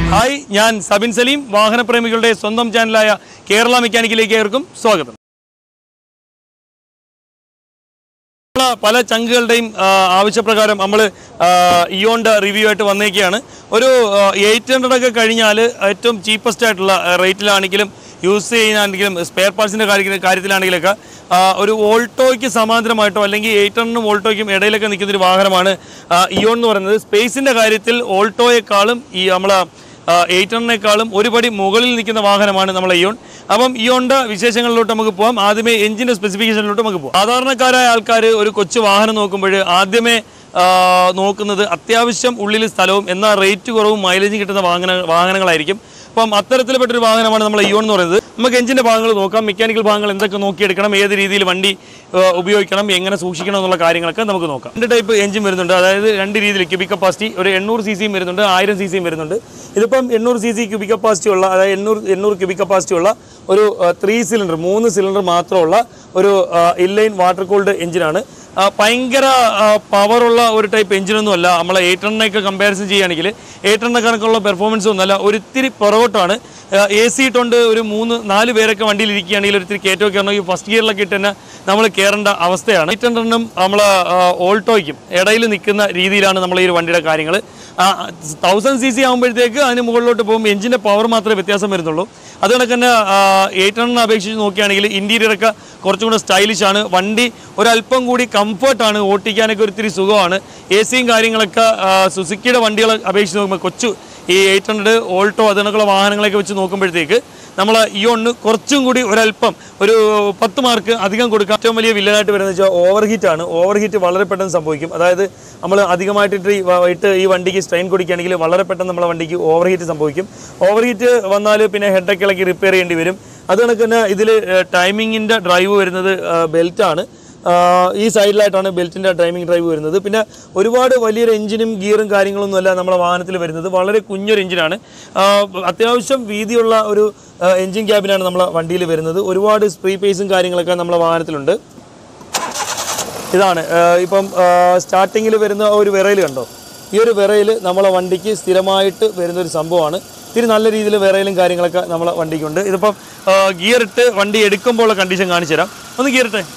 hi ഞാൻ സബിൻ സലീം വാഹനപ്രേമികളുടെ സ്വന്തം ചാനലായ കേരള മെക്കാനിക്കിലേക്ക് ഏവർക്കും സ്വാഗതം ഉള്ള പല ചങ്കുകളുടെയും ആ, ആവശ്യപ്രകാരം നമ്മൾ ഇയോണ്ട് റിവ്യൂ ആയിട്ട് വന്നേക്കുകയാണ് ഒരു എയ്റ്റ് ഹൺഡ്രഡ് ഒക്കെ കഴിഞ്ഞാൽ ഏറ്റവും ചീപ്പസ്റ്റ് ആയിട്ടുള്ള ആ, റേറ്റിലാണെങ്കിലും യൂസ് ചെയ്യാനാണെങ്കിലും സ്പെയർ പാർട്സിൻ്റെ കാര്യത്തിൽ കാര്യത്തിലാണെങ്കിലൊക്കെ ആ, ഒരു ഓൾട്ടോയ്ക്ക് സമാന്തരമായിട്ടോ അല്ലെങ്കിൽ എയ്റ്റ് ഹൺഡ്രഡിനും ഓൾട്ടോയ്ക്കും ഇടയിലൊക്കെ നിൽക്കുന്ന ഒരു വാഹനമാണ് ആ, ഇയോൺ എന്ന് പറയുന്നത് സ്പേസിൻ്റെ കാര്യത്തിൽ ഓൾട്ടോയെക്കാളും ഈ നമ്മളെ എയ്റ്റ് ഹൺഡ്രഡിനേക്കാളും ഒരു പടി മുകളിൽ നിൽക്കുന്ന വാഹനമാണ് നമ്മളെ ഇയോൺ അപ്പം ഇയോണിൻ്റെ വിശേഷങ്ങളിലോട്ട് നമുക്ക് പോകാം ആദ്യമേ എഞ്ചിൻ്റെ സ്പെസിഫിക്കേഷനിലോട്ട് നമുക്ക് പോകാം സാധാരണക്കാരായ ആൾക്കാർ ഒരു കൊച്ചു വാഹനം നോക്കുമ്പോൾ ആദ്യമേ ആ, നോക്കുന്നത് അത്യാവശ്യം ഉള്ളിൽ സ്ഥലവും എന്നാൽ റേറ്റ് കുറവും മൈലേജ് കിട്ടുന്ന വാഹന വാഹനങ്ങളായിരിക്കും അപ്പം അത്തരത്തിൽപ്പെട്ടൊരു വാഹനമാണ് നമ്മൾ ഇയോൺ എന്ന് പറയുന്നത് നമുക്ക് എഞ്ചിൻ്റെ ഭാഗങ്ങൾ നോക്കാം മെക്കാനിക്കൽ ഭാഗങ്ങൾ എന്തൊക്കെ നോക്കിയെടുക്കണം ഏത് രീതിയിൽ വണ്ടി ആ, ഉപയോഗിക്കണം എങ്ങനെ സൂക്ഷിക്കണം എന്നുള്ള കാര്യങ്ങളൊക്കെ നമുക്ക് നോക്കാം രണ്ട് ടൈപ്പ് എഞ്ചിൻ വരുന്നുണ്ട് അതായത് രണ്ട് രീതിയിൽ ക്യൂബിക് കപ്പാസിറ്റി ഒരു എണ്ണൂറ് സി സിയും വരുന്നുണ്ട് ആയിരം സി സിയും വരുന്നുണ്ട് ഇതിപ്പം എണ്ണൂറ് സി സി ക്യൂബിക് കപ്പാസിറ്റി ഉള്ള അതായത് എണ്ണൂറ് എണ്ണൂറ് ക്യൂബിക് കപ്പാസിറ്റി ഉള്ള ഒരു ത്രീ സിലിണ്ടർ മൂന്ന് സിലിണ്ടർ മാത്രമുള്ള ഒരു ഇൻലൈൻ വാട്ടർ കൂൾഡ് എഞ്ചിനാണ് ആ, ഭയങ്കര പവറുള്ള ഒരു ടൈപ്പ് എഞ്ചിനൊന്നും അല്ല നമ്മളെ എയ്റ്റ് ഹൺഡ്രഡിനൊക്കെ കമ്പാരിസൺ ചെയ്യുകയാണെങ്കിൽ എയ്റ്റ് ഹൺഡ്രഡ് കണക്കുള്ള പെർഫോമൻസ് ഒന്നുമല്ല ഒരിത്തിരി പുറകോട്ടാണ് എ സി ഇട്ടുകൊണ്ട് ഒരു മൂന്ന് നാല് പേരൊക്കെ വണ്ടിയിൽ ഇരിക്കുകയാണെങ്കിൽ ഒരിത്തിരി കയറ്റമൊക്കെ ആണെങ്കിൽ ഫസ്റ്റ് ഗിയറിലൊക്കെ ഇട്ട് തന്നെ നമ്മൾ കയറേണ്ട അവസ്ഥയാണ് എയ്റ്റ് ഹൺഡ്രഡിനും നമ്മൾ ഓൾട്ടോയ്ക്കും ഇടയിൽ നിൽക്കുന്ന രീതിയിലാണ് നമ്മൾ ഈ ഒരു വണ്ടിയുടെ കാര്യങ്ങൾ തൗസൻഡ് സി സി ആകുമ്പോഴത്തേക്ക് അതിന് മുകളിലോട്ട് പോകുമ്പോൾ എഞ്ചിൻ്റെ പവർ മാത്രമേ വ്യത്യാസം വരുന്നുള്ളൂ അത് കണക്ക് തന്നെ എയ്റ്റ് ഹൺഡ്രഡിനെ അപേക്ഷിച്ച് നോക്കുകയാണെങ്കിൽ ഇൻറ്റീരിയറൊക്കെ കുറച്ചും കൂടെ സ്റ്റൈലിഷ് ആണ് വണ്ടി ഒരല്പം കൂടി കംഫർട്ടാണ് ഓട്ടിക്കാനൊക്കെ ഒത്തിരി സുഖമാണ് എ സിയും കാര്യങ്ങളൊക്കെ ആ, സുസുക്കിയുടെ വണ്ടികളെ അപേക്ഷിച്ച് നോക്കുമ്പോൾ കൊച്ചു ഈ എയ്റ്റ് ഹൺഡ്രഡ് ഓൾട്ടോ അതിനൊക്കെയുള്ള വാഹനങ്ങളൊക്കെ വെച്ച് നോക്കുമ്പോഴത്തേക്ക് നമ്മൾ ഇയോണിന് കുറച്ചും കൂടി ഒരല്പം ഒരു പത്ത് മാർക്ക് അധികം കൊടുക്കാം ഏറ്റവും വലിയ വില്ലനായിട്ട് വരുന്നത് വെച്ചാൽ ഓവർ ഹീറ്റ് ആണ് ഓവർ ഹീറ്റ് വളരെ പെട്ടെന്ന് സംഭവിക്കും അതായത് നമ്മൾ അധികമായിട്ടിട്ട് ഈ വ- ഇട്ട് ഈ വണ്ടിക്ക് സ്ട്രെയിൻ കൊടുക്കുകയാണെങ്കിൽ വളരെ പെട്ടെന്ന് നമ്മളെ വണ്ടിക്ക് ഓവർ ഹീറ്റ് സംഭവിക്കും ഓവർ ഹീറ്റ് വന്നാൽ പിന്നെ ഹെഡൊക്കെ ഇളക്കി റിപ്പയർ ചെയ്യേണ്ടി വരും അത് കണക്ക് തന്നെ ഇതിൽ ടൈമിങ്ങിൻ്റെ ഡ്രൈവ് വരുന്നത് ബെൽറ്റാണ് ഈ സൈഡിലായിട്ടാണ് ബെൽറ്റിൻ്റെ ടൈമിംഗ് ഡ്രൈവ് വരുന്നത് പിന്നെ ഒരുപാട് വലിയൊരു എഞ്ചിനും ഗിയറും കാര്യങ്ങളൊന്നുമല്ല നമ്മുടെ വാഹനത്തിൽ വരുന്നത് വളരെ കുഞ്ഞൊരു എഞ്ചിനാണ് ആ, അത്യാവശ്യം വീതിയുള്ള ഒരു എഞ്ചിൻ ക്യാബിനാണ് നമ്മളെ വണ്ടിയിൽ വരുന്നത് ഒരുപാട് സ്പ്രീ പേസും കാര്യങ്ങളൊക്കെ നമ്മളെ വാഹനത്തിലുണ്ട് ഇതാണ് ആ, ഇപ്പം സ്റ്റാർട്ടിങ്ങിൽ വരുന്ന ഒരു വിറയിൽ കണ്ടോ ഈ ഒരു വിറയിൽ നമ്മളെ വണ്ടിക്ക് സ്ഥിരമായിട്ട് വരുന്ന ഒരു സംഭവമാണ് ഇത്തിരി നല്ല രീതിയിൽ വിറയിലും കാര്യങ്ങളൊക്കെ നമ്മളെ വണ്ടിക്കുണ്ട് ഇതിപ്പം ഗിയർ ഇട്ട് വണ്ടി എടുക്കുമ്പോൾ ഉള്ള കണ്ടീഷൻ കാണിച്ചു തരാം ഒന്ന് ഗിയർ ഇട്ടേ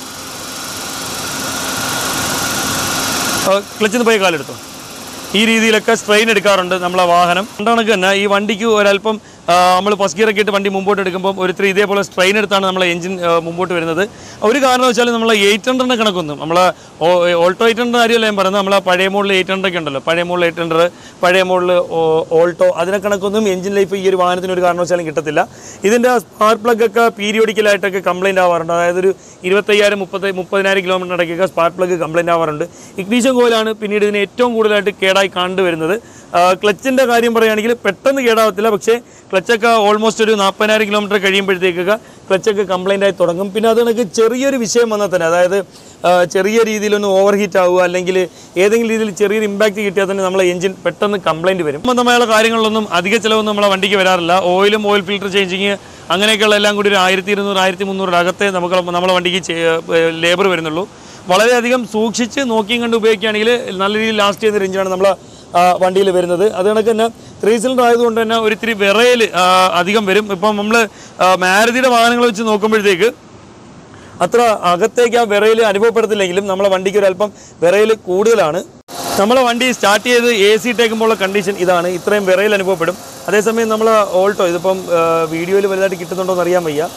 ക്ലച്ചിൽ നിന്ന് പോയി കാലെടുത്തോ ഈ രീതിയിലൊക്കെ സ്ട്രെയിൻ എടുക്കാറുണ്ട് നമ്മളെ വാഹനം കണക്ക് തന്നെ ഈ വണ്ടിക്ക് ഒരല്പം നമ്മൾ ഫസ്റ്റ് ഗിയറൊക്കെ ഇട്ട് വണ്ടി മുമ്പോട്ട് എടുക്കുമ്പോൾ ഒരിത്തിരി ഇതേപോലെ സ്ട്രെയിൻ എടുത്താണ് നമ്മളെ എഞ്ചിൻ മുമ്പോട്ട് വരുന്നത് ഒരു കാരണവശാലും നമ്മളെ എയ്റ്റ് ഹൺഡ്രഡിനെ കണക്കൊന്നും നമ്മളെ ഓൾട്ടോ എയ്റ്റ് ഹൺഡ്രഡ് കാര്യമല്ല ഞാൻ പറയുന്നത് നമ്മളെ പഴയ മോഡൽ എയ്റ്റ് ഹൺഡ്രഡ് ഒക്കെ ഉണ്ടല്ലോ പഴയ മോഡൽ എയ്റ്റ് ഹൺഡ്രഡ് പഴയ മോഡൽ ഓൾട്ടോ അതിനെ കണക്കൊന്നും എഞ്ചിൻ ലൈഫ് ഈ ഒരു വാഹനത്തിന് ഒരു കാരണവശാലും കിട്ടത്തില്ല ഇതിൻ്റെ സ്പാർക്ക് പ്ലഗ് ഒക്കെ പീരിയോഡിക്കലായിട്ടൊക്കെ കംപ്ലൈൻറ്റ് ആവാറുണ്ട് അതായത് ഒരു ഇരുപത്തയ്യായിരം മുപ്പത്തി മുപ്പതിനായിരം കിലോമീറ്റർ ഇടയ്ക്കൊക്കെ സ്പാർക്ക് പ്ലഗ് കംപ്ലൈൻറ്റ് ആവാറുണ്ട് ഇഗ്നീഷൻ കോയിലാണ് പിന്നീട് ഇതിന് ഏറ്റവും കൂടുതലായിട്ട് കേടായി കണ്ടുവരുന്നത് ക്ലച്ചിൻ്റെ കാര്യം പറയുകയാണെങ്കിൽ പെട്ടെന്ന് കേടാവത്തില്ല പക്ഷേ ക്ലച്ചൊക്കെ ഓൾമോസ്റ്റ് ഒരു നാൽപ്പതിനായിരം കിലോമീറ്റർ കഴിയുമ്പോഴത്തേക്കൊക്കെ ക്ലച്ചൊക്കെ കംപ്ലൈൻ്റ് ആയി തുടങ്ങും പിന്നെ അത് കണക്ക് ചെറിയൊരു വിഷയം വന്നാൽ തന്നെ അതായത് ആ, ചെറിയ രീതിയിലൊന്ന് ഓവർ ഹീറ്റ് ആവുക അല്ലെങ്കിൽ ഏതെങ്കിലും രീതിയിൽ ചെറിയൊരു ഇമ്പാക്റ്റ് കിട്ടിയാൽ തന്നെ നമ്മളെ എഞ്ചിൻ പെട്ടെന്ന് കംപ്ലൈൻറ്റ് വരും സംബന്ധമായുള്ള കാര്യങ്ങളിലൊന്നും അധിക ചിലവൊന്നും നമ്മളെ വണ്ടിക്ക് വരാറില്ല ഓയിലും ഓയിൽ ഫിൽറ്റർ ചേഞ്ചിങ് അങ്ങനെയൊക്കെയുള്ള എല്ലാം കൂടി ഒരു ആയിരത്തി ഇരുന്നൂറ് ആയിരത്തി മുന്നൂറ് അകത്തെ നമുക്ക് നമ്മളെ വണ്ടിക്ക് ലേബർ വരുന്നുള്ളൂ വളരെയധികം സൂക്ഷിച്ച് നോക്കിയും കണ്ട് ഉപയോഗിക്കുകയാണെങ്കിൽ നല്ല രീതിയിൽ ലാസ്റ്റ് ചെയ്യുന്ന റേഞ്ചാണ് നമ്മളെ വണ്ടിയിൽ വരുന്നത് അത് കണക്ക് തന്നെ ത്രീ സിലിണ്ടർ ആയതുകൊണ്ട് തന്നെ ഒരിത്തിരി വിറയിൽ അധികം വരും ഇപ്പം നമ്മൾ മാരുതിയുടെ വാഹനങ്ങൾ വെച്ച് നോക്കുമ്പോഴത്തേക്ക് അത്ര അകത്തേക്ക് ആ വിറയിൽ അനുഭവപ്പെടത്തില്ലെങ്കിലും നമ്മളെ വണ്ടിക്ക് ഒരല്പം വിറയിൽ കൂടുതലാണ് നമ്മളെ വണ്ടി സ്റ്റാർട്ട് ചെയ്ത് എ സി ഇട്ടേക്കുമ്പോഴുള്ള കണ്ടീഷൻ ഇതാണ് ഇത്രയും വിറയിൽ അനുഭവപ്പെടും അതേസമയം നമ്മൾ ഓൾട്ടോ ഇതിപ്പം വീഡിയോയിൽ വലുതായിട്ട് കിട്ടുന്നുണ്ടോ എന്ന് അറിയാൻ വയ്യ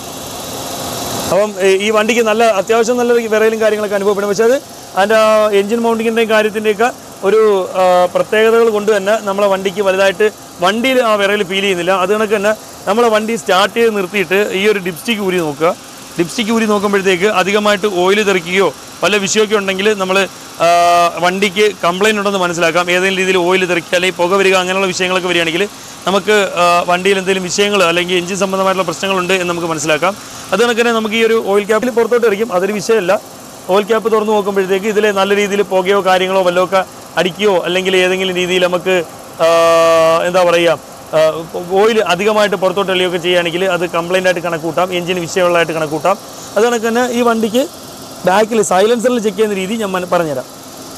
അപ്പം ഏ, ഈ വണ്ടിക്ക് നല്ല അത്യാവശ്യം നല്ല വിറയിലും കാര്യങ്ങളൊക്കെ അനുഭവപ്പെടും പക്ഷേ അത് അതിൻ്റെ എൻജിൻ മൗണ്ടിങ്ങിൻ്റെയും കാര്യത്തിൻ്റെയൊക്കെ ഒരു ആ, പ്രത്യേകതകൾ കൊണ്ട് തന്നെ നമ്മളെ വണ്ടിക്ക് വലുതായിട്ട് വണ്ടിയിൽ ആ വിറയിൽ ഫീൽ ചെയ്യുന്നില്ല അത് കണക്ക് തന്നെ നമ്മളെ വണ്ടി സ്റ്റാർട്ട് ചെയ്ത് നിർത്തിയിട്ട് ഈ ഒരു ഡിപ്സ്റ്റിക്ക് ഊരി നോക്കുക ഡിപ്സ്റ്റിക്ക് ഊരി നോക്കുമ്പോഴത്തേക്ക് അധികമായിട്ട് ഓയിൽ തെറിക്കുകയോ വല്ല വിഷയമൊക്കെ ഉണ്ടെങ്കിൽ നമ്മൾ വണ്ടിക്ക് കംപ്ലൈൻറ്റ് ഉണ്ടെന്ന് മനസ്സിലാക്കാം ഏതെങ്കിലും രീതിയിൽ ഓയിൽ തെറിക്കുക അല്ലെങ്കിൽ പുക വരിക അങ്ങനെയുള്ള വിഷയങ്ങളൊക്കെ വരികയാണെങ്കിൽ നമുക്ക് ആ, വണ്ടിയിൽ എന്തെങ്കിലും വിഷയങ്ങൾ അല്ലെങ്കിൽ എഞ്ചിൻ സംബന്ധമായിട്ടുള്ള പ്രശ്നങ്ങളുണ്ട് എന്ന് നമുക്ക് മനസ്സിലാക്കാം അത് കണക്ക് തന്നെ നമുക്ക് ഈ ഒരു ഓയിൽ ക്യാപ്പിൽ പുറത്തോട്ട് എറിക്കും അതൊരു വിഷയമല്ല ഓയിൽ ക്യാപ്പ് തുറന്നു നോക്കുമ്പോഴത്തേക്ക് ഇതിൽ നല്ല രീതിയിൽ പുകയോ കാര്യങ്ങളോ വല്ലതും ഒക്കെ അടിക്കുകയോ അല്ലെങ്കിൽ ഏതെങ്കിലും രീതിയിൽ നമുക്ക് ആ, എന്താ പറയുക ഓയിൽ അധികമായിട്ട് പുറത്തോട്ട് എളിയൊക്കെ ചെയ്യുകയാണെങ്കിൽ അത് കംപ്ലൈൻ്റ് ആയിട്ട് കണക്കൂട്ടാം എഞ്ചിന് വിഷയമുള്ളതായിട്ട് കണക്കൂട്ടാം അത് കണക്ക് തന്നെ ഈ വണ്ടിക്ക് ബാക്കിൽ സൈലൻസറിൽ ചെക്ക് ചെയ്യുന്ന രീതി ഞാൻ മന- പറഞ്ഞുതരാം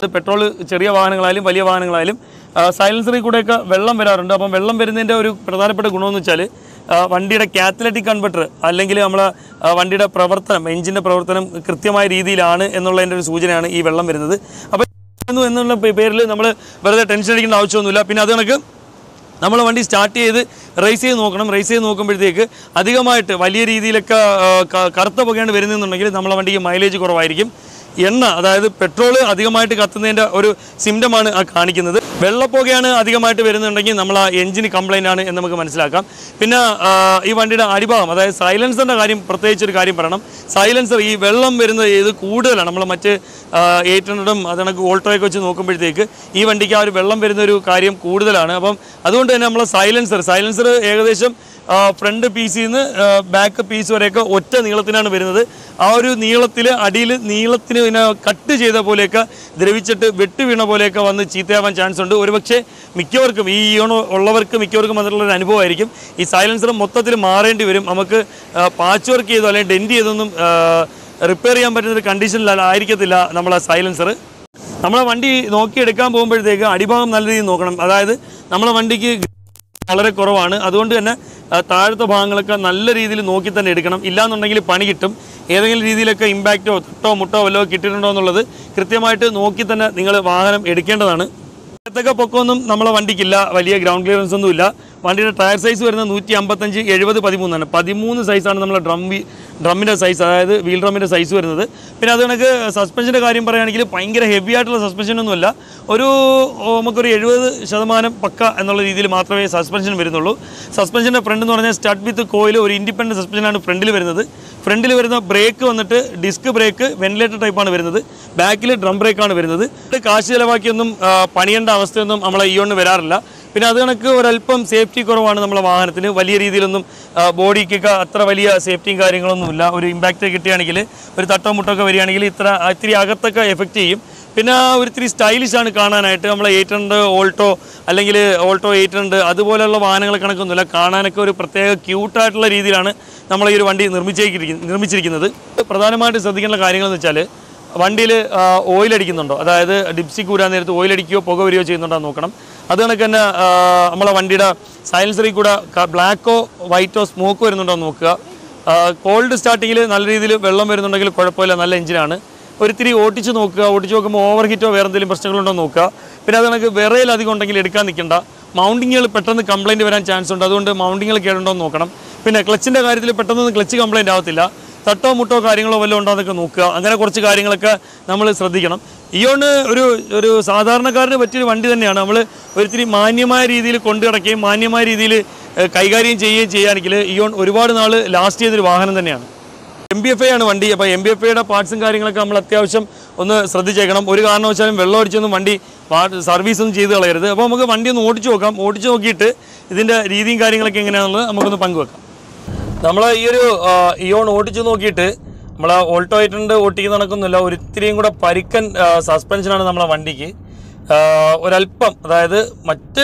പെട്രോൾ ചെറിയ വാഹനങ്ങളായാലും വലിയ വാഹനങ്ങളായാലും സൈലൻസറിൽ കൂടെയൊക്കെ വെള്ളം വരാറുണ്ട് അപ്പം വെള്ളം വരുന്നതിൻ്റെ ഒരു പ്രധാനപ്പെട്ട ഗുണമെന്ന് വെച്ചാൽ ആ, വണ്ടിയുടെ കാത്തലറ്റിക് കൺവെർട്ടർ അല്ലെങ്കിൽ നമ്മളെ ആ, വണ്ടിയുടെ പ്രവർത്തനം എഞ്ചിൻ്റെ പ്രവർത്തനം കൃത്യമായ രീതിയിലാണ് എന്നുള്ളതിൻ്റെ ഒരു സൂചനയാണ് ഈ വെള്ളം വരുന്നത് അപ്പോൾ എന്നുള്ള പേരിൽ നമ്മൾ വെറുതെ ടെൻഷൻ അടിക്കേണ്ട ആവശ്യമൊന്നുമില്ല പിന്നെ അത് കണക്ക് നമ്മൾ വണ്ടി സ്റ്റാർട്ട് ചെയ്ത് റേസ് ചെയ്ത് നോക്കണം റേസ് ചെയ്ത് നോക്കുമ്പോഴത്തേക്ക് അധികമായിട്ട് വലിയ രീതിയിലൊക്കെ ആ, ക- കറുത്ത പുകയാണ് വരുന്നതെന്നുണ്ടെങ്കിൽ നമ്മളെ വണ്ടിക്ക് മൈലേജ് കുറവായിരിക്കും എണ്ണ അതായത് പെട്രോൾ അധികമായിട്ട് കത്തുന്നതിൻ്റെ ഒരു സിംറ്റമാണ് ആ കാണിക്കുന്നത് വെള്ളപ്പുകയാണ് അധികമായിട്ട് വരുന്നുണ്ടെങ്കിൽ നമ്മൾ ആ എഞ്ചിന് കംപ്ലൈൻ്റ് ആണ് എന്ന് നമുക്ക് മനസ്സിലാക്കാം പിന്നെ ആ, ഈ വണ്ടിയുടെ അടിഭാഗം അതായത് സൈലൻസറിൻ്റെ കാര്യം പ്രത്യേകിച്ച് ഒരു കാര്യം പറയണം സൈലൻസർ ഈ വെള്ളം വരുന്നത് ഇത് കൂടുതലാണ് നമ്മൾ മറ്റ് എയ്റ്റ് ഹൺഡ്രഡും അത് കണക്ക് ഓൾട്ടോയൊക്കെ വെച്ച് നോക്കുമ്പോഴത്തേക്ക് ഈ വണ്ടിക്ക് ആ ഒരു വെള്ളം വരുന്ന ഒരു കാര്യം കൂടുതലാണ് അപ്പം അതുകൊണ്ട് തന്നെ നമ്മൾ സൈലൻസർ സൈലൻസർ ഏകദേശം ഫ്രണ്ട് പീസിൽ നിന്ന് ബാക്ക് പീസ് വരെയൊക്കെ ഒറ്റ നീളത്തിനാണ് വരുന്നത് ആ ഒരു നീളത്തിൽ അടിയിൽ നീളത്തിന് പിന്നെ കട്ട് ചെയ്ത പോലെയൊക്കെ ദ്രവിച്ചിട്ട് വെട്ട് വീണ പോലെയൊക്കെ വന്ന് ചീത്തയാവാൻ ചാൻസ് ഉണ്ട് ഒരുപക്ഷെ മിക്കവർക്കും ഈ ഇയോൺ ഉള്ളവർക്ക് മിക്കവർക്കും വന്നിട്ടുള്ള ഒരു അനുഭവമായിരിക്കും ഈ സൈലൻസർ മൊത്തത്തിൽ മാറേണ്ടി വരും നമുക്ക് പാച്ച് വർക്ക് ചെയ്തോ അല്ലെങ്കിൽ ഡെൻറ്റ് ചെയ്തൊന്നും റിപ്പയർ ചെയ്യാൻ പറ്റുന്ന ഒരു കണ്ടീഷനിൽ ആയിരിക്കത്തില്ല നമ്മളെ സൈലൻസർ നമ്മളെ വണ്ടി നോക്കിയെടുക്കാൻ പോകുമ്പോഴത്തേക്ക് അടിഭാഗം നല്ല രീതിയിൽ നോക്കണം അതായത് നമ്മളെ വണ്ടിക്ക് വളരെ കുറവാണ് അതുകൊണ്ട് തന്നെ ആ, താഴത്തെ ഭാഗങ്ങളൊക്കെ നല്ല രീതിയിൽ നോക്കി തന്നെ എടുക്കണം ഇല്ലാന്നുണ്ടെങ്കിൽ പണി കിട്ടും ഏതെങ്കിലും രീതിയിലൊക്കെ ഇമ്പാക്റ്റോ തട്ടോ മുട്ടോ വല്ലതോ കിട്ടിയിട്ടുണ്ടോ എന്നുള്ളത് കൃത്യമായിട്ട് നോക്കി തന്നെ നിങ്ങൾ വാഹനം എടുക്കേണ്ടതാണ് ഇടത്തൊക്കെ പൊക്കമൊന്നും നമ്മളെ വണ്ടിക്കില്ല വലിയ ഗ്രൗണ്ട് ക്ലിയറൻസ് ഒന്നും ഇല്ല വണ്ടിയുടെ ടയർ സൈസ് വരുന്നത് നൂറ്റി അമ്പത്തഞ്ച് എഴുപത് പതിമൂന്നാണ് പതിമൂന്ന് സൈസാണ് നമ്മളെ ഡ്രം വി ഡ്രമ്മിൻ്റെ സൈസ് അതായത് വീൽ ഡ്രമ്മിൻ്റെ സൈസ് വരുന്നത് പിന്നെ അത് കണക്ക് സസ്പെൻഷൻ്റെ കാര്യം പറയുകയാണെങ്കിൽ ഭയങ്കര ഹെവി ആയിട്ടുള്ള സസ്പെൻഷനൊന്നുമല്ല ഒരു ഓ, നമുക്കൊരു എഴുപത് ശതമാനം പക്ക എന്നുള്ള രീതിയിൽ മാത്രമേ സസ്പെൻഷൻ വരുന്നുള്ളൂ സസ്പെൻഷൻ്റെ ഫ്രണ്ട് എന്ന് പറഞ്ഞാൽ സ്റ്റഡ് വിത്ത് കോയിൽ ഒരു ഇൻഡിപെൻഡൻറ്റ് സസ്പെൻഷനാണ് ഫ്രണ്ടിൽ വരുന്നത് ഫ്രണ്ടിൽ വരുന്ന ബ്രേക്ക് വന്നിട്ട് ഡിസ്ക് ബ്രേക്ക് വെന്റിലേറ്റർ ടൈപ്പാണ് വരുന്നത് ബാക്കിൽ ഡ്രം ബ്രേക്കാണ് വരുന്നത് ഇത് കാശ് ചിലവാക്കിയൊന്നും ആ, പണിയേണ്ട അവസ്ഥയൊന്നും നമ്മളെ ഇയോണിന് വരാറില്ല പിന്നെ അത് കണക്ക് ഒരല്പം സേഫ്റ്റി കുറവാണ് നമ്മളെ വാഹനത്തിന് വലിയ രീതിയിലൊന്നും ആ, ബോഡിക്കൊക്കെ അത്ര വലിയ സേഫ്റ്റിയും കാര്യങ്ങളൊന്നുമില്ല ഒരു ഇമ്പാക്റ്റ് കിട്ടുകയാണെങ്കിൽ ഒരു തട്ടോ മുട്ടോ ഒക്കെ വരികയാണെങ്കിൽ ഇത്ര ഇത്തിരി അകത്തൊക്കെ എഫക്റ്റ് ചെയ്യും പിന്നെ ഒരിത്തിരി സ്റ്റൈലിഷ് ആണ് കാണാനായിട്ട് നമ്മളെ എയ്റ്റ് ഹൺഡ്രഡ് ഓൾട്ടോ അല്ലെങ്കിൽ ഓൾട്ടോ എയ്റ്റ് ഹൺഡ്രഡ് അതുപോലെയുള്ള വാഹനങ്ങൾ കണക്കൊന്നുമില്ല കാണാനൊക്കെ ഒരു പ്രത്യേക ക്യൂട്ടായിട്ടുള്ള രീതിയിലാണ് നമ്മൾ ഈ ഒരു വണ്ടി നിർമ്മിച്ചിരിക്കുന്നത് നിർമ്മിച്ചിരിക്കുന്നത് പ്രധാനമായിട്ട് ശ്രദ്ധിക്കേണ്ട കാര്യങ്ങളെന്ന് വെച്ചാൽ വണ്ടിയിൽ ഓയിൽ അടിക്കുന്നുണ്ടോ അതായത് ഡിപ്സി കൂരാൻ നേരത്ത് ഓയിൽ അടിക്കുകയോ പുക വരികയോ ചെയ്യുന്നുണ്ടോ എന്ന് നോക്കണം അത് കണക്ക് തന്നെ ആ, നമ്മളെ വണ്ടിയുടെ സൈലൻസറിൽ കൂടെ ബ്ലാക്കോ വൈറ്റോ സ്മോക്ക് വരുന്നുണ്ടോ എന്ന് നോക്കുക കോൾഡ് സ്റ്റാർട്ടിങ്ങിൽ നല്ല രീതിയിൽ വെള്ളം വരുന്നുണ്ടെങ്കിൽ കുഴപ്പമില്ല നല്ല എഞ്ചിനാണ് ഒരിത്തിരി ഓട്ടിച്ച് നോക്കുക ഓട്ടിച്ച് നോക്കുമ്പോൾ ഓവർ ഹീറ്റോ വേറെ എന്തെങ്കിലും പ്രശ്നങ്ങളുണ്ടോ എന്ന് നോക്കുക പിന്നെ അത് കണക്ക് വിറയിൽ അധികം ഉണ്ടെങ്കിൽ എടുക്കാൻ നിൽക്കണ്ട മൗണ്ടിങ്ങുകൾ പെട്ടെന്ന് കംപ്ലൈൻറ്റ് വരാൻ ചാൻസ് ഉണ്ട് അതുകൊണ്ട് മൗണ്ടിങ്ങുകൾ കേടുണ്ടോ എന്ന് നോക്കണം പിന്നെ ക്ലച്ചിൻ്റെ കാര്യത്തിൽ പെട്ടെന്ന് ക്ലച്ച് കംപ്ലൈൻറ്റ് ആവത്തില്ല തട്ടോ മുട്ടോ കാര്യങ്ങളോ വല്ലതും ഉണ്ടോ എന്നൊക്കെ നോക്കുക അങ്ങനെ കുറച്ച് കാര്യങ്ങളൊക്കെ നമ്മൾ ശ്രദ്ധിക്കണം ഇയോണ് ഒരു ഒരു സാധാരണക്കാരന് പറ്റിയൊരു വണ്ടി തന്നെയാണ് നമ്മൾ ഒരിത്തിരി മാന്യമായ രീതിയിൽ കൊണ്ടു കിടക്കുകയും മാന്യമായ രീതിയിൽ ഏഹ്, കൈകാര്യം ചെയ്യുകയും ചെയ്യുകയാണെങ്കിൽ ഇയോൺ ഒരുപാട് നാൾ ലാസ്റ്റ് ചെയ്തൊരു വാഹനം തന്നെയാണ് എം ബി എഫ് ഐ ആണ് വണ്ടി അപ്പോൾ എം ബി എഫ് ഐയുടെ പാർട്സും കാര്യങ്ങളൊക്കെ നമ്മൾ അത്യാവശ്യം ഒന്ന് ശ്രദ്ധിച്ചേക്കണം ഒരു കാരണവശാലും വെള്ളം അടിച്ചൊന്നും വണ്ടി സർവീസ് ഒന്നും ചെയ്ത് കളയരുത് അപ്പോൾ നമുക്ക് വണ്ടി ഒന്ന് ഓടിച്ചു നോക്കാം ഓടിച്ചു നോക്കിയിട്ട് ഇതിൻ്റെ രീതിയും കാര്യങ്ങളൊക്കെ എങ്ങനെയാണെന്നുള്ളത് നമുക്കൊന്ന് പങ്കുവെക്കാം നമ്മൾ ഈ ഒരു ആ, ഇയോൺ ഓടിച്ചു നോക്കിയിട്ട് നമ്മളെ ഓൾട്ടോ ആയിട്ടുണ്ട് ഓട്ടിക്കുന്ന കണക്കൊന്നുമില്ല ഒരിത്തിരിയും കൂടെ പരിക്കൻ സസ്പെൻഷനാണ് നമ്മളെ വണ്ടിക്ക് ആ, ഒരല്പം അതായത് മറ്റ്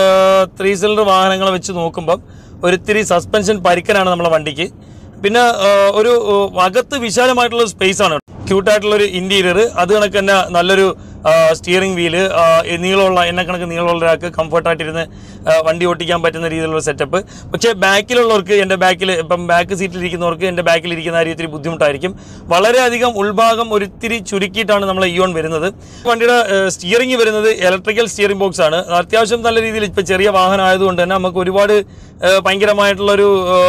ത്രീ സിലിണ്ടർ വാഹനങ്ങളെ വെച്ച് നോക്കുമ്പം ഒരിത്തിരി സസ്പെൻഷൻ പരിക്കനാണ് നമ്മളെ വണ്ടിക്ക് പിന്നെ ആ, ഒരു ആ, അകത്ത് വിശാലമായിട്ടുള്ള സ്പേസ് ആണ് ക്യൂട്ടായിട്ടുള്ള ഒരു ഇന്റീരിയർ അത് കണക്ക് തന്നെ നല്ലൊരു സ്റ്റിയറിംഗ് വീല് നീളമുള്ള എന്നെ കണക്ക് നീളമുള്ള ഒരാൾക്ക് കംഫർട്ടായിട്ടിരുന്ന് വണ്ടി ഓട്ടിക്കാൻ പറ്റുന്ന രീതിയിലുള്ള സെറ്റപ്പ് പക്ഷേ ബാക്കിലുള്ളവർക്ക് എൻ്റെ ബാക്കിൽ ഇപ്പം ബാക്ക് സീറ്റിലിരിക്കുന്നവർക്ക് എൻ്റെ ബാക്കിൽ ഇരിക്കുന്ന കാര്യം ഇത്തിരി ബുദ്ധിമുട്ടായിരിക്കും വളരെയധികം ഉൾഭാഗം ഒരിത്തിരി ചുരുക്കിയിട്ടാണ് നമ്മൾ ഇയോൺ വരുന്നത് വണ്ടിയുടെ സ്റ്റിയറിംഗ് വരുന്നത് ഇലക്ട്രിക്കൽ സ്റ്റിയറിംഗ് ബോക്സ് ആണ് അത്യാവശ്യം നല്ല രീതിയിൽ ഇപ്പോൾ ചെറിയ വാഹനം ആയതുകൊണ്ട് തന്നെ നമുക്ക് ഒരുപാട് ഏഹ്, ഭയങ്കരമായിട്ടുള്ളൊരു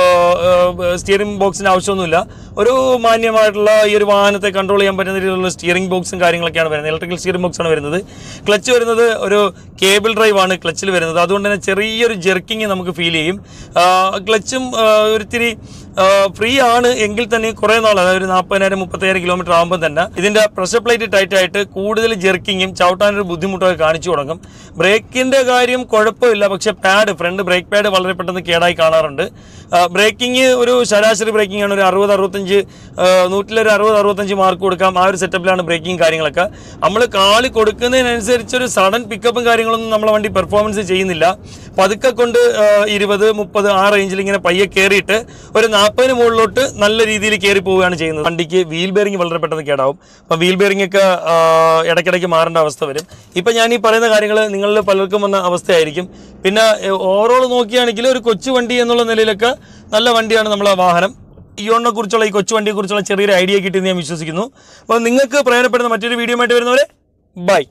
സ്റ്റിയറിംഗ് ബോക്സിന് ആവശ്യമൊന്നുമില്ല ഒരു മാന്യമായിട്ടുള്ള ഈ ഒരു വാഹനത്തെ കൺട്രോൾ ചെയ്യാൻ പറ്റുന്ന രീതിയിലുള്ള സ്റ്റിയറിംഗ് ബോക്സും കാര്യങ്ങളൊക്കെയാണ് വരുന്നത് ഇലക്ട്രിക്കൽ സ്റ്റിയറിംഗ് ബോക്സ് ആണ് വരുന്നത് ക്ലച്ച് വരുന്നത് ഒരു കേബിൾ ഡ്രൈവ് ആണ് ക്ലച്ചിൽ വരുന്നത് അതുകൊണ്ട് തന്നെ ചെറിയൊരു ജെർക്കിങ് നമുക്ക് ഫീൽ ചെയ്യും ക്ലച്ചും ഒരിത്തിരി ഫ്രീ ആണ് എങ്കിൽ തന്നെ കുറേ നാൾ അതായത് ഒരു നാൽപ്പതിനായിരം മുപ്പത്തയ്യായിരം കിലോമീറ്റർ ആകുമ്പോൾ തന്നെ ഇതിന്റെ പ്രഷർ പ്ലേറ്റ് ടൈറ്റ് ആയിട്ട് കൂടുതൽ ജെർക്കിങ്ങും ചവിട്ടാനൊരു ബുദ്ധിമുട്ടൊക്കെ കാണിച്ചു തുടങ്ങും ബ്രേക്കിന്റെ കാര്യം കുഴപ്പമില്ല പക്ഷെ പാഡ് ഫ്രണ്ട് ബ്രേക്ക് പാഡ് വളരെ പെട്ടെന്ന് കേടായി കാണാറുണ്ട് ബ്രേക്കിംഗ് ഒരു ശരാശരി ബ്രേക്കിംഗ് ആണ് ഒരു അറുപത് അറുപത്തഞ്ച് നൂറ്റിലൊരു അറുപത് അറുപത്തഞ്ച് മാർക്ക് കൊടുക്കാം ആ ഒരു സെറ്റപ്പിലാണ് ബ്രേക്കിംഗ് കാര്യങ്ങളൊക്കെ നമ്മൾ കാല് കൊടുക്കുന്നതിനനുസരിച്ച് ഒരു സഡൻ പിക്കപ്പും കാര്യങ്ങളൊന്നും നമ്മളെ വണ്ടി പെർഫോമൻസ് ചെയ്യുന്നില്ല പതുക്കെ കൊണ്ട് ആ, ഇരുപത് മുപ്പത് ആ റേഞ്ചിൽ ഇങ്ങനെ പയ്യെ കയറിയിട്ട് ഒരു നാൽപ്പതിന് മുകളിലോട്ട് നല്ല രീതിയിൽ കയറി പോവുകയാണ് ചെയ്യുന്നത് വണ്ടിക്ക് വീൽ ബെയറിംഗ് വളരെ പെട്ടെന്ന് കേടാവും അപ്പം വീൽ ബെയറിംഗ് ഒക്കെ ആ, ഇടയ്ക്കിടയ്ക്ക് മാറേണ്ട അവസ്ഥ വരും ഇപ്പം ഞാൻ ഈ പറയുന്ന കാര്യങ്ങൾ നിങ്ങളിൽ പലർക്കും വന്ന അവസ്ഥയായിരിക്കും പിന്നെ ഓവറോൾ നോക്കുകയാണെങ്കിൽ ഒരു കൊച്ചു വണ്ടി എന്നുള്ള നിലയിലൊക്കെ നല്ല വണ്ടിയാണ് നമ്മളെ വാഹനം ഇയോണിനെ കുറിച്ചുള്ള ഈ കൊച്ചു വണ്ടിയെ കുറിച്ചുള്ള ചെറിയൊരു ഐഡിയ കിട്ടിയെന്ന് ഞാൻ വിശ്വസിക്കുന്നു അപ്പോൾ നിങ്ങൾക്ക് പ്രയോജനപ്പെടുന്ന മറ്റൊരു വീഡിയോ ആയിട്ട് വരുന്നവരെ ബൈ